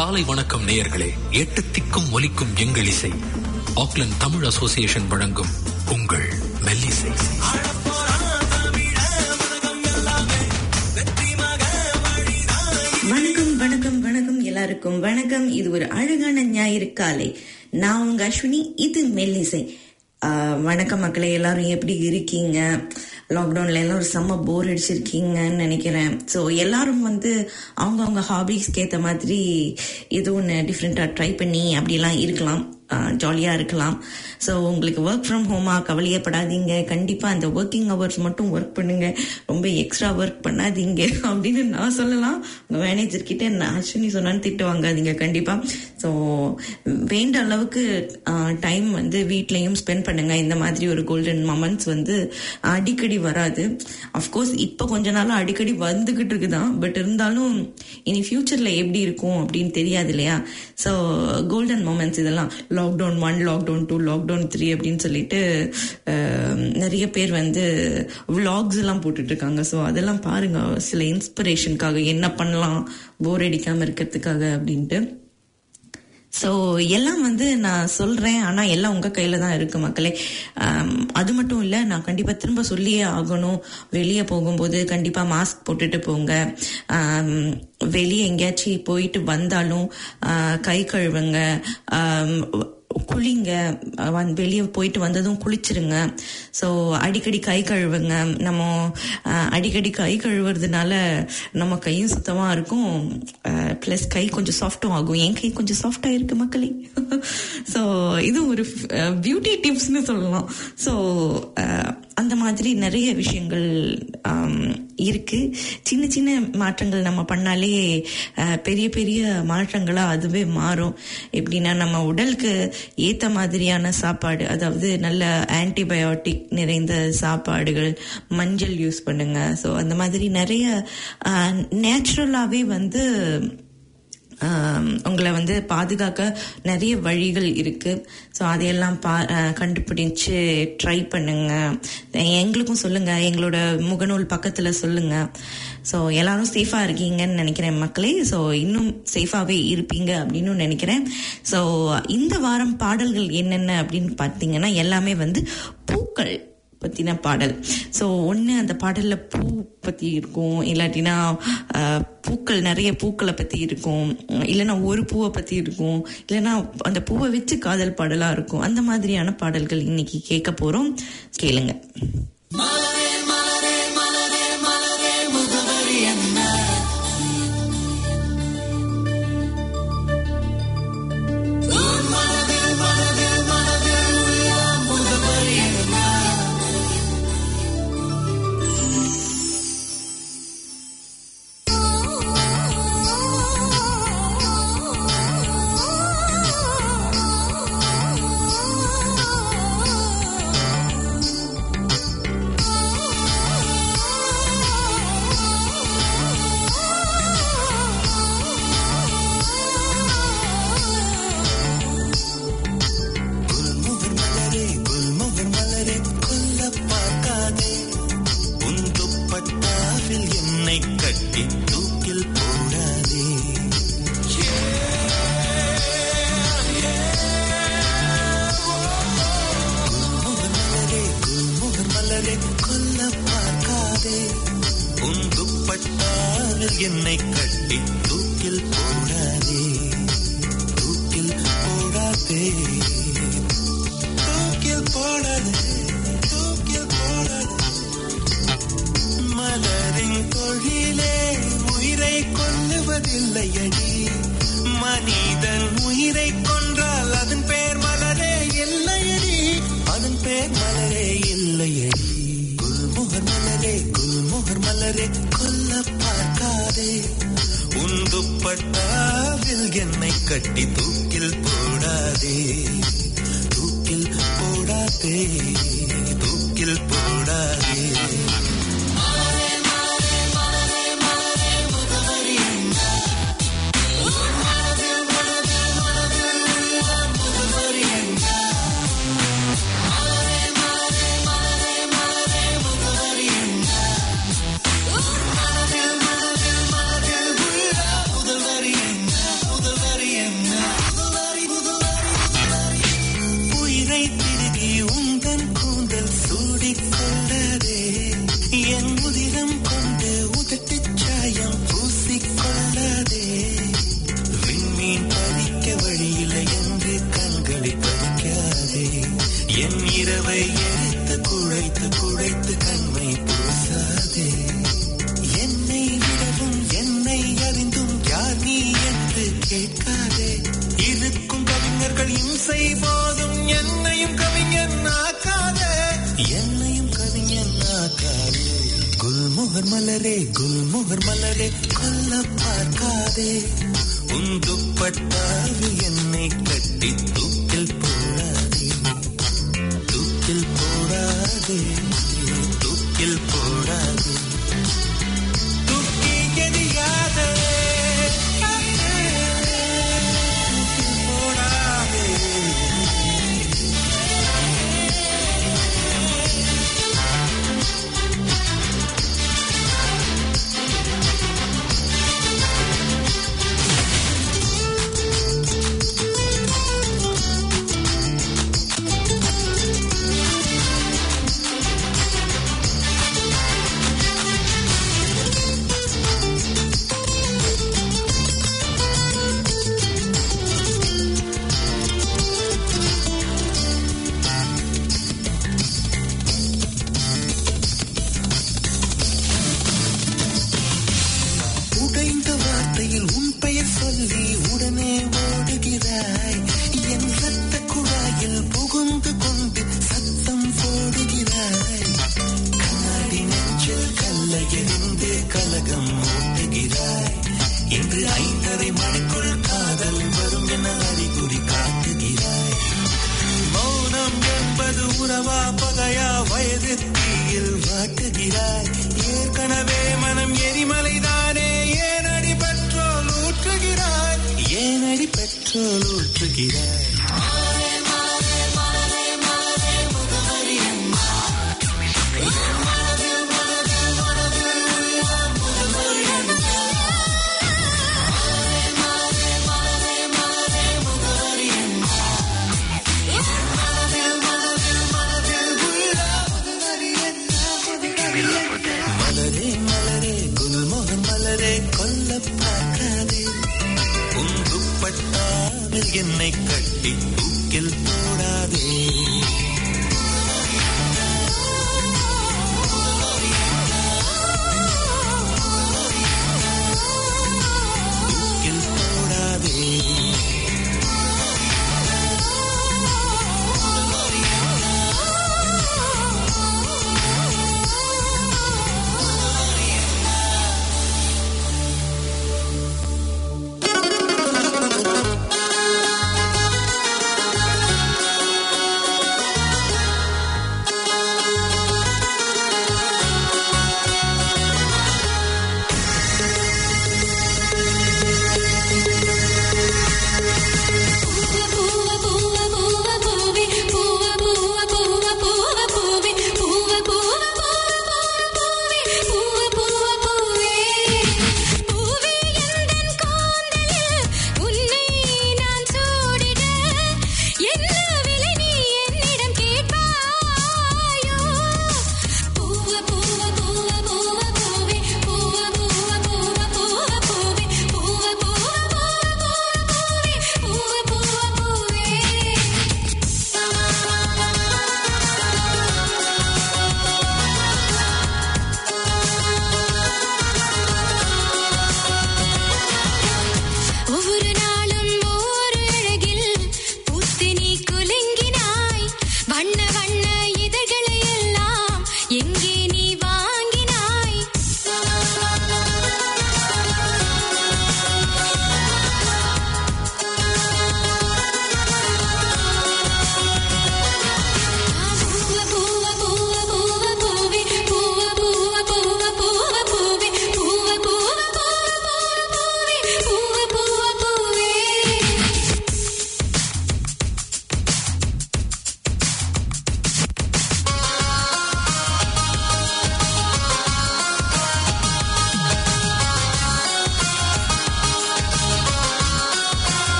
காலை வணக்கம் நேயர்களே எட்டு திக்கும் ஒலிக்கும் எங்கள் இசை ஆக்லாந்து தமிழ் அசோசியேஷன் வழங்கும் உங்கள் மெல்லிசை வணக்கம் வணக்கம் வணக்கம் எல்லாருக்கும் வணக்கம் இது ஒரு அழகான ஞாயிறு காலை நான் உங்க அஸ்வினி இது மெல்லிசை ஆஹ், வணக்கம் மக்களே எல்லாரும் எப்படி இருக்கீங்க லாக்டவுன்ல எல்லாம் ஒரு செம்ம போர் அடிச்சிருக்கீங்கன்னு நினைக்கிறேன் ஸோ எல்லாரும் வந்து அவங்கவுங்க ஹாபிஸ்க்கு ஏற்ற மாதிரி ஏதோ ஒன்று டிஃப்ரெண்ட்டாக ட்ரை பண்ணி அப்படிலாம் இருக்கலாம் ஜாலியாக இருக்கலாம் ஸோ உங்களுக்கு ஒர்க் ஃப்ரம் ஹோமா கவலையப்படாதீங்க கண்டிப்பாக அந்த ஒர்க்கிங் ஹவர்ஸ் மட்டும் ஒர்க் பண்ணுங்க ரொம்ப எக்ஸ்ட்ரா ஒர்க் பண்ணாதீங்க அப்படின்னு நான் சொல்லலாம் உங்கள் மேனேஜர் கிட்ட நான் அஸ்வினி சொன்னான்னு திட்டு வாங்காதீங்க கண்டிப்பாக ஸோ வேண்ட அளவுக்கு டைம் வந்து வீட்லேயும் ஸ்பெண்ட் பண்ணுங்க இந்த மாதிரி ஒரு கோல்டன் மொமெண்ட்ஸ் வந்து அடிக்கடி வராது அஃப்கோர்ஸ் இப்போ கொஞ்ச நாள் அடிக்கடி வந்துகிட்டு இருக்குதான் பட் இருந்தாலும் இனி ஃபியூச்சரில் எப்படி இருக்கும் அப்படின்னு தெரியாது இல்லையா ஸோ கோல்டன் மொமெண்ட்ஸ் இதெல்லாம் lockdown one lockdown two lockdown three அப்படின்னு சொல்லிட்டு அஹ், நிறைய பேர் வந்து vlogs எல்லாம் போட்டுட்டு இருக்காங்க ஸோ அதெல்லாம் பாருங்க சில இன்ஸ்பிரேஷனுக்காக என்ன பண்ணலாம் போர் அடிக்காம இருக்கிறதுக்காக அப்படின்ட்டு ஸோ எல்லாம் வந்து நான் சொல்றேன் ஆனா எல்லாம் உங்க கையில தான் இருக்கு மக்களே ஆம், அது மட்டும் இல்ல நான் கண்டிப்பா திரும்ப சொல்லியே ஆகணும் வெளியே போகும்போது கண்டிப்பா மாஸ்க் போட்டுட்டு போங்க ஆம், வெளியே எங்கேயாச்சும் போயிட்டு வந்தாலும் ஆ, கை கழுவுங்க ஆம், குளிங்க வந்து வெளியே போயிட்டு வந்ததும் குளிச்சிருங்க ஸோ அடிக்கடி கை கழுவுங்க நம்ம அஹ், அடிக்கடி கை கழுவுறதுனால நம்ம கையும் சுத்தமா இருக்கும் ப்ளஸ் கை கொஞ்சம் சாஃப்டும் ஆகும் என் கை கொஞ்சம் சாஃப்டா இருக்கு மக்களே ஸோ இது ஒரு பியூட்டி டிப்ஸ்னு சொல்லலாம் ஸோ அந்த மாதிரி நிறைய விஷயங்கள் ஆம், இருக்கு சின்ன சின்ன மாற்றங்கள் நம்ம பண்ணாலே அஹ், பெரிய பெரிய மாற்றங்களா அதுவே மாறும் எப்படின்னா நம்ம உடலுக்கு ஏத்த மாதிரியான சாப்பாடு அதாவது நல்ல ஆன்டிபயோட்டிக் நிறைந்த சாப்பாடுகள் மஞ்சள் யூஸ் பண்ணுங்க ஸோ அந்த மாதிரி நிறைய நேச்சுரலாவே வந்து ஆம், உங்களை வந்து பாதுகாக்க நிறைய வழிகள் இருக்கு ஸோ அதையெல்லாம் பா அஹ், கண்டுபிடிச்சு ட்ரை பண்ணுங்க எங்களுக்கும் சொல்லுங்க எங்களோட முகநூல் பக்கத்துல சொல்லுங்க ஸோ எல்லாரும் சேஃபா இருக்கீங்கன்னு நினைக்கிறேன் மக்களே ஸோ இன்னும் சேஃபாவே இருப்பீங்க அப்படின்னு நினைக்கிறேன் ஸோ இந்த வாரம் பாடல்கள் என்னென்ன அப்படின்னு பார்த்தீங்கன்னா எல்லாமே வந்து பூக்கள் பத்தின பாடல் ஸோ ஒன்று அந்த பாடல்ல பூ பத்தி இருக்கும் இல்லாட்டினா அஹ், பூக்கள் நிறைய பூக்களை பத்தி இருக்கும் இல்லைன்னா ஒரு பூவை பத்தி இருக்கும் இல்லைன்னா அந்த பூவை வச்சு காதல் பாடலா இருக்கும் அந்த மாதிரியான பாடல்கள் இன்னைக்கு கேட்க போறோம் கேளுங்க குல்முகர் மலரே குல்முகர் மலரே கொல்ல பார்க்காதே உன் துப்பட்டாவில் என்னை கட்டி தூக்கில் போடாதே குல்முகர் மலரே குல்முகர் மலரே கொல்ல பார்க்காதே உன் துப்பட்டாவில் என்னை கட்டி தூக்கில் போடாதே தூக்கில் போடாதே தூக்கில் போடாதே தூக்கில் போடாதே மலரின் தொழிலே உயிரை கொல்லுவதில்லை அடி மனிதன் உயிரை கொன்றால் அதன் பேர் மலரே இல்லையடி அதன் பேர் மலரே இல்லையடி குல்முகர் மலரே குல்முகர் மலரே கொல்ல பார்க்காதே உன் துப்பட்டாவில் என்னை கட்டி தூக்கில் போடாதே தூக்கில் போடாதே தூக்கில் போடாதே முதல்வரி கேட்காதே இருக்கும் கவிஞர்கள் இம்சை போதும் என்னையும் கவிஞன் ஆக்காதே என்னையும் கவிஞன் ஆக்காதே குல்முகர் மலரே குல்முகர் மலரே கொல்ல பார்க்காதே உன் துப்பட்டாவில் என்னை கட்டி தூக்கில் போடாதே தூக்கில் போடாதே தூக்கில் போடாதே தூக்கி எறியாதே தூக்கில் போடாதே உடைந்த வார்த்தையில் உன் பெயர் சொல்லி உடனே ஓடுகிறாய் என் ரத்த குழாயில் புகுந்து கொண்டு சத்தம் போடுகிறாய் கண்ணாடி நெஞ்சில் கல்ல எறிந்து கலகம் ஓட்டுகிறாய் இன்று ஐந்தரை மணிக்குள் காதல் வரும் என அறிகுறி காட்டுகிறாய் மௌனம் என்பது உறவா பகையா வயது தீயில் வாட்டுகிறாய் ஏற்கனவே மனம் எரிமலைதானே ஏனடி பெட்ரோல் ஊற்றுகிறாய் ஏனடி பெட்ரோல் ஊற்றுகிறாய் மலரே மலரே குல்மோகன் மலரே கொல்ல பார்க்காதே உன் துப்பட்டாவில் என்னை கட்டி தூக்கில் போடாதே தூக்கில் போடாதே ஆ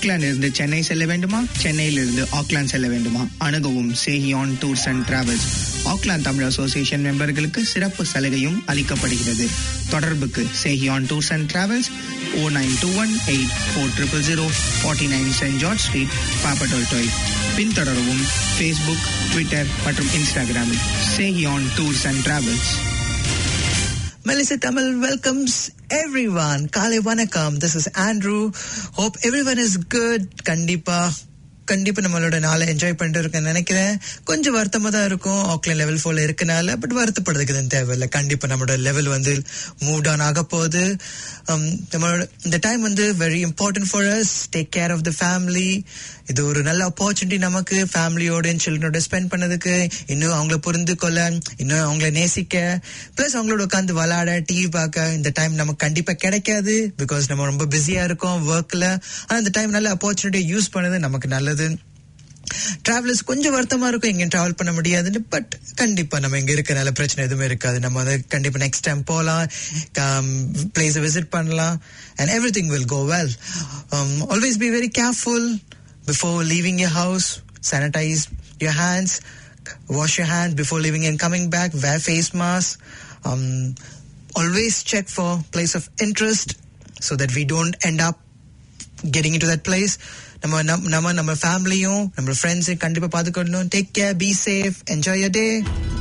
ஆக்லாந்து இருந்து சென்னை செல்ல வேண்டுமா சென்னையில் இருந்து ஆக்லாந்து செல்ல வேண்டுமா அணுகவும் Sehiyan tours and travels Auckland Tamil association மெம்பர்களுக்கு சிறப்பு சலுகையும் அளிக்கப்படுகிறது தொடர்புக்கு Sehiyan tours and travels O nine two one eight four triple zero forty nine Saint George street Papatoetoe பின்தொடரவும் ஃபேஸ்புக் ட்விட்டர் மற்றும் இன்ஸ்டாகிராமில் Sehiyan tours and travels Melissa Tamil welcomes everyone. Kale Vanakam. This is Andrew. Hope everyone is good. Kandipa. கண்டிப்பா நம்மளோட நாளை enjoy பண்ணிட்டு இருக்கேன்னு நினைக்கிறேன் கொஞ்சம் வருத்தமா தான் இருக்கும் ஆக்லாண்ட் லெவல் ஃபோர்ல இருக்கனால பட் வருத்தப்படுறதுக்கு தான் தேவையில்லை கண்டிப்பா நம்மளோட லெவல் வந்து மூவ் டவுன் ஆக போகுது Um, நம்மளோட இந்த டைம் வந்து very important for us take care of the family இது ஒரு நல்ல ஆப்பர்ச்சுனிட்டி நமக்கு ஃபேமிலியோட சில்ட்ரனோட ஸ்பெண்ட் பண்ணதுக்கு இன்னும் அவங்கள புரிந்து கொள்ள இன்னும் அவங்கள நேசிக்க பிளஸ் அவங்களோட உட்காந்து விளையாட டிவி பார்க்க இந்த டைம் நமக்கு கண்டிப்பா கிடைக்காது பிகாஸ் நம்ம ரொம்ப பிஸியா இருக்கோம் ஒர்க்ல ஆனா இந்த டைம் நல்ல ஆப்பர்ச்சுனிட்டியை யூஸ் பண்ணது நமக்கு நல்லது டிராவலர்ஸ் கொஞ்சம் வருத்தமா இருக்கும் எங்கேயும் டிராவல் பண்ண முடியாதுன்னு பட் கண்டிப்பா நம்ம இங்க இருக்கனால பிரச்சனை எதுவுமே இருக்காது நம்ம வந்து கண்டிப்பா நெக்ஸ்ட் டைம் போகலாம் பிளேஸ் விசிட் பண்ணலாம் and everything will go well always be very careful before leaving your house sanitise your hands wash your hands before leaving and coming back wear face mask um, always check for place of interest so that we don't end up getting into that place நம்ம நம்ம நம்ம நம்ம ஃபேமிலியும் நம்ம ஃப்ரெண்ட்ஸையும் கண்டிப்பா பார்த்துக்கணும் take care be safe enjoy your day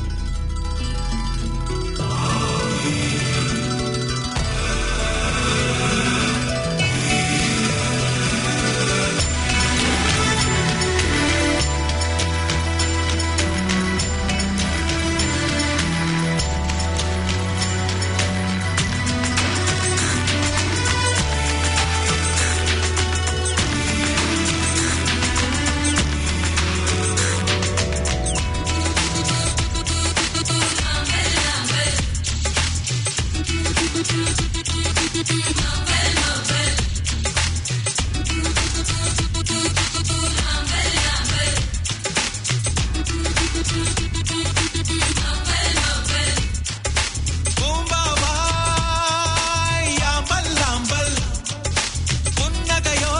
பூம்பாவாய் ஆம்பல் ஆம்பல் புன்னகையோ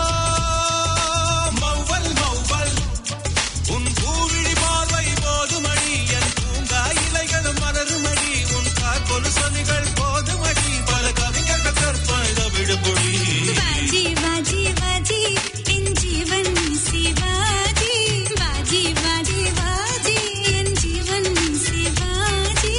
மௌவல் மௌவல் உன் பூவிழி பார்வை போதுமடி என் பூங்கா இலைகளும் மலருமடி உன் காக்கொலு சொனிகள் போதுமடி பல கவிஞர்கள் கற்பழ விடுபொடி बाजी बाजी बाजी इन जीवन से बाजी बाजी बाजी बाजी इन जीवन से बाजी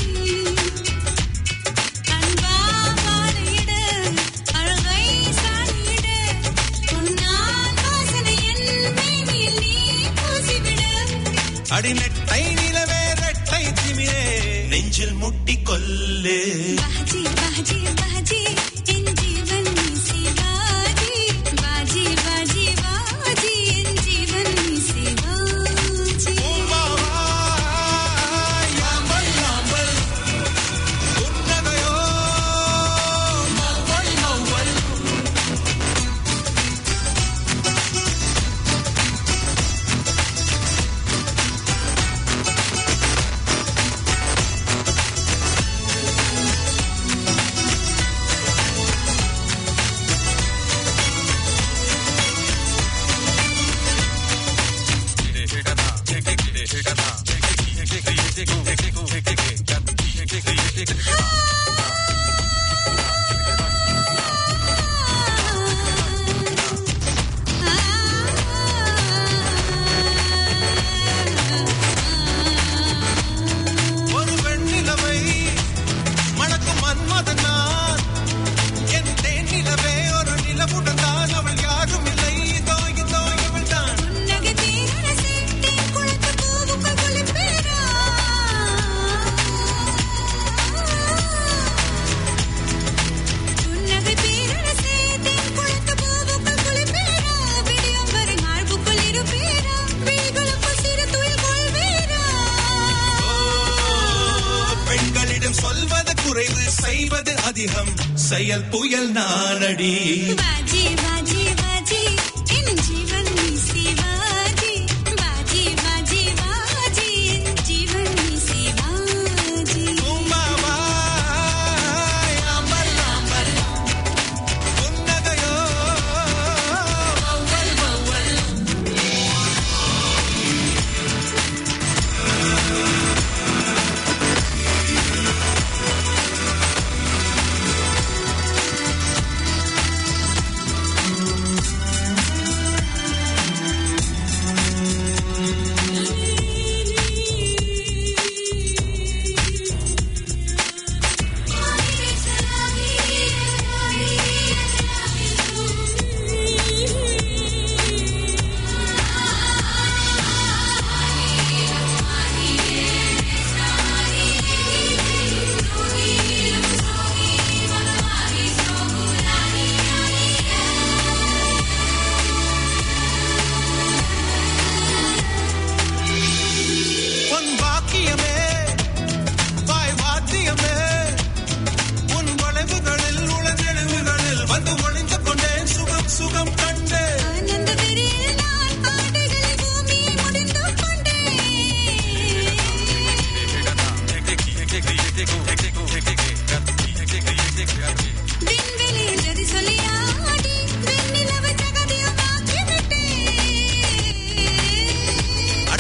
அன்பா பாடிட அழகை சாடிட உன்னால் வாசனை என் மேனியில் நீ பூசிவிட அடி நெட்டை நிலவே ரெட்டை திமிரே நெஞ்சில் முட்டி கொல்லு बाजी बाजी बाजी इन जीवन से बाजी बाजी बाजी बाजी इन जीवन से बाजी பூம்பாவாய் ஆம்பல் ஆம்பல் புன்னகையோ மௌவல் மௌவல் ஒரு வெண்ணிலவை மணக்கும் மன்மதன் நான் என் தேன் நிலவே ஒரு நிலவுடன் தான் அவள் யாரும் இல்லை இதோ இதோ இவள் தான் உன்னகை தீரரசே தேன் குளத்து பூவுக்குள் குளிப்பேரா உன்னகை தீரரசே தேன் குளத்து பூவுக்குள் குளிப்பேரா விடியும் வரை மார்புக்குள் இருப்பேரா விழிகளுக்குள் சிறு துயில் கொள்வேரா பெண்களிடம் சொல்வது குறைவு செய்வது அதிகம் செயல் புயல் நானடி बाजी बाजी बाजी इन जीवन से बाजी बाजी बाजी बाजी इन जीवन से बाजी பூம்பாவாய் ஆம்பல் ஆம்பல் புன்னகையோ மௌவல்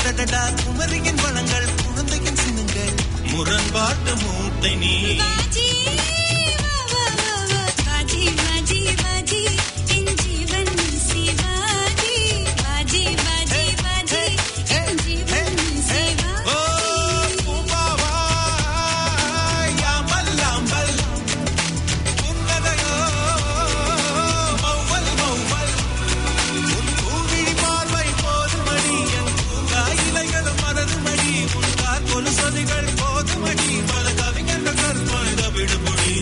அடடடா குமரியின் வளங்கள் குழந்தையின் சின்னங்கள் முரண்பாட்டு மூட்டை நீ बाजी वा वा वा बाजी बाजी बाजी इन जीवन से बाजी बाजी बाजी बाजी इन जीवन से ஓ பூபாவாய் யாமல் யாமல் உன்னதையோ மௌவல் மௌவல் உன் பூவிழி பார்வை போதுமடி என் பூங்கா இலைகளும் மலருமடி உன் காற்கொலு சொதிகள் போதுமடி பல கவிஞர்கள் கற்பனை விடுமொழி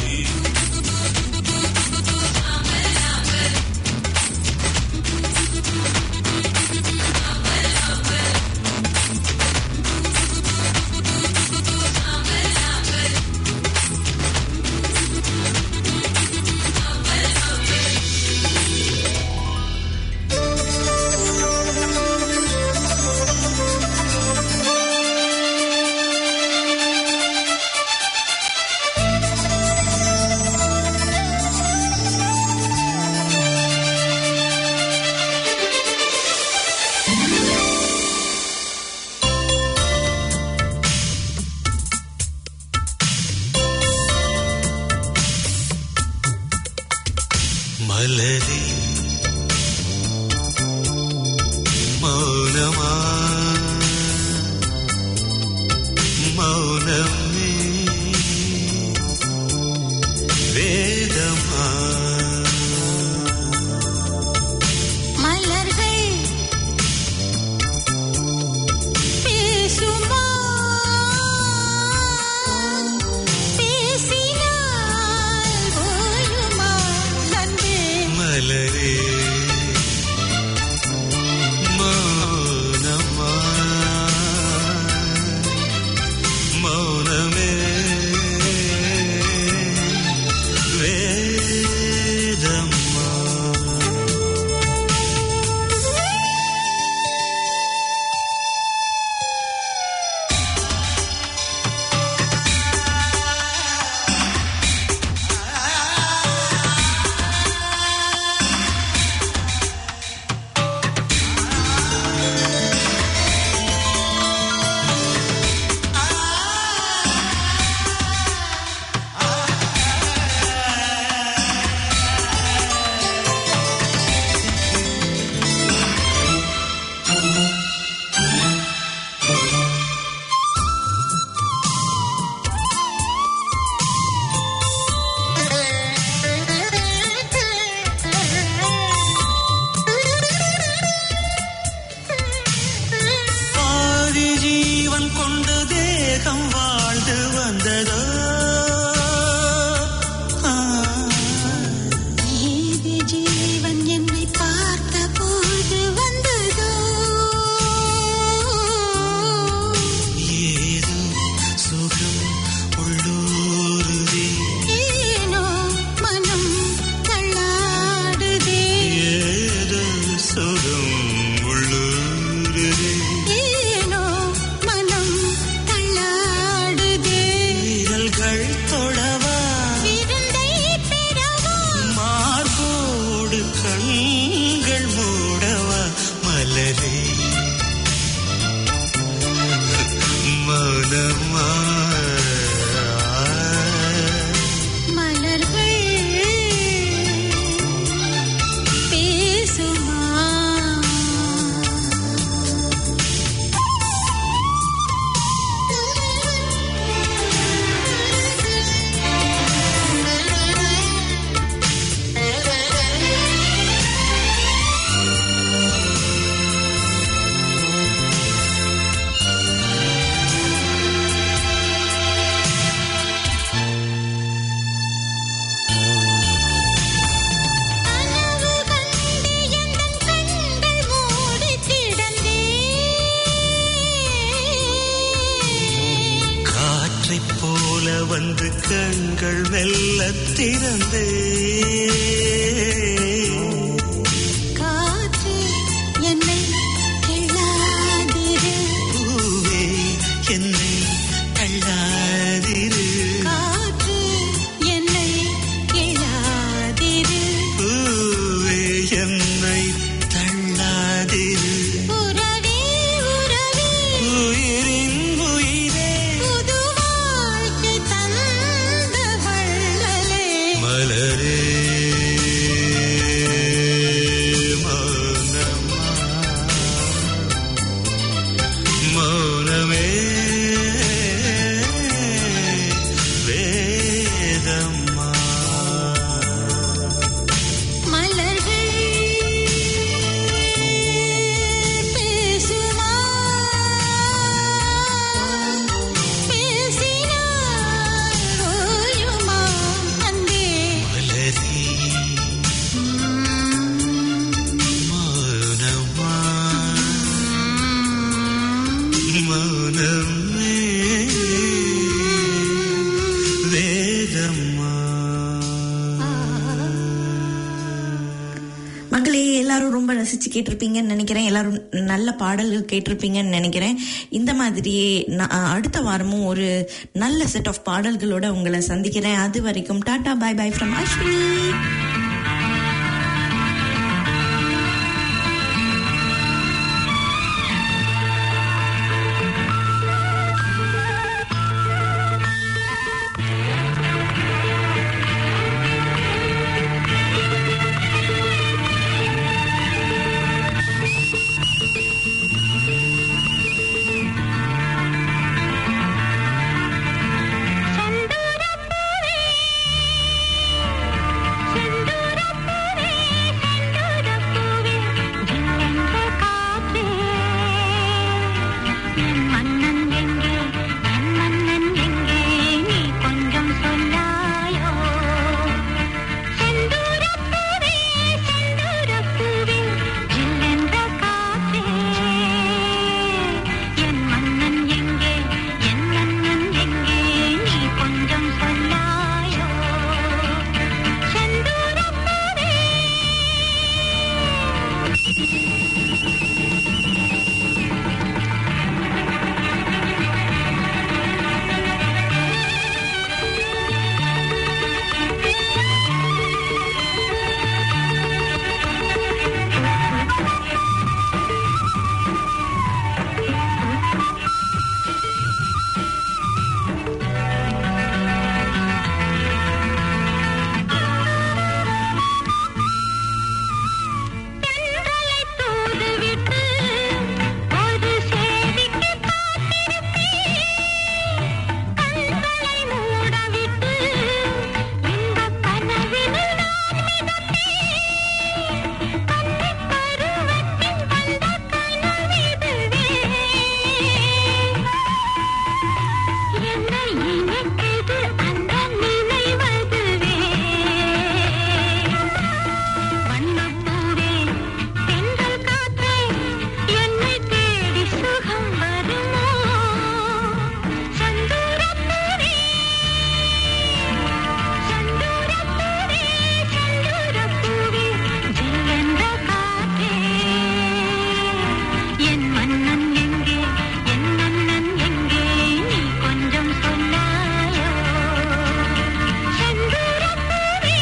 மலரே மௌனமா மௌனமே வேதமா மலர்கள் பேசுமா பேசினால் போயுமா நன்றே மலரே மௌனமா மௌனமே வேதமா பாதி ஜீவன் கொண்டு தேகம் வாழ்ந்து வந்ததோ ஆ, ஏது ஜீவன் என்னை பார்த்த போது வந்ததோ ஏதோ சுகம் உள்ளூருதே ஏனோ மனம் தள்ளாடுதே ஏதோ சுகம் உள்ளூருதே ஏனோ மனம் தள்ளாடுதே விரல்கள் தொடவா விருந்தை பெறவா மார்போடு கண்கள் மூடவா மலரே மௌனமா மலர்கள் பேசுமா கனவு கண்டு எந்தன் கண்கள் மூடிக் கிடந்தேன். காற்றைப் போல வந்து கண்கள் மெல்ல திறந்தே காற்று என்னை கிள்ளாதிரு. பூவே என்னை தள்ளாதிரு காற்று என்னை கிள்ளாதிரு. பூவே என்னை தள்ளாதிரு உறவே, உறவே மனமே வேதம்மா மக்களே எல்லாரும் ரொம்ப ரசிச்சு கேட்டிருப்பீங்கன்னு நினைக்கிறேன் எல்லாரும் நல்ல பாடல்கள் கேட்டிருப்பீங்கன்னு நினைக்கிறேன் இந்த மாதிரியே நான் அடுத்த வாரமும் ஒரு நல்ல செட் ஆஃப் பாடல்களோட உங்களை சந்திக்கிறேன் அது வரைக்கும் tata bye bye from Ashwini கொஞ்சம் சொல்லாயோ செந்தூரப்பூவே பெண்களை தூதுவிட்டு ஒரு சேதிக்கு காத்திருப்பேன் கண்களை மூடவிட்டு இன்பக் கனவினில் நான் மிதப்பேன் கன்னிப் பருவத்தின் வந்த கனவிதுவே என்னை இணைக்குது அந்த நினைவதுவே வண்ணப்பூவே தென்றல் காற்றே என்னை தேடி சுகம் வருமோ சந்தூரப்பூவே சந்தூரப்பூவே சந்தூரப்பூவே ஜில்லென்ற காற்றே என் மன்னன் எங்கே என் மன்னன் எங்கே நீ கொஞ்சம் சொல்லாயோ சந்தூரப்பூவே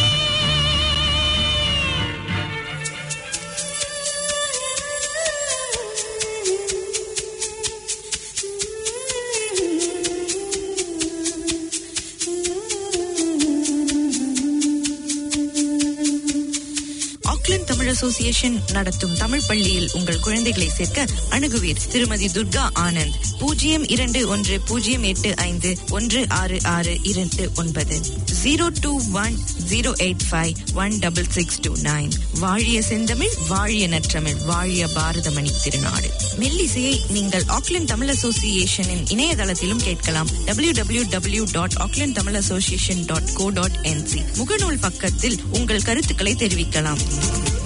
ஆக்லாந்து தமிழ் அசோசியேஷன் நடத்தும் தமிழ் பள்ளியில் உங்கள் குழந்தைகளை சேர்க்க அணுகுவீர் திருமதி துர்கா ஆனந்த் பூஜ்ஜியம் இரண்டு ஒன்று பூஜ்ஜியம் எட்டு ஐந்து ஒன்று ஆறு ஆறு இரண்டு ஒன்பது zero two one zero eight five one double six two nine வாழிய செந்தமிழ் வாழிய நற்றமிழ் வாழிய பாரதமணி திருநாடு மெல்லிசையை நீங்கள் ஆக்லாந்து தமிழ் அசோசியேஷனின் இணையதளத்திலும் கேட்கலாம் W W W dot Auckland Tamil association dot co dot NZ முகநூல் பக்கத்தில் உங்கள் கருத்துக்களை தெரிவிக்கலாம்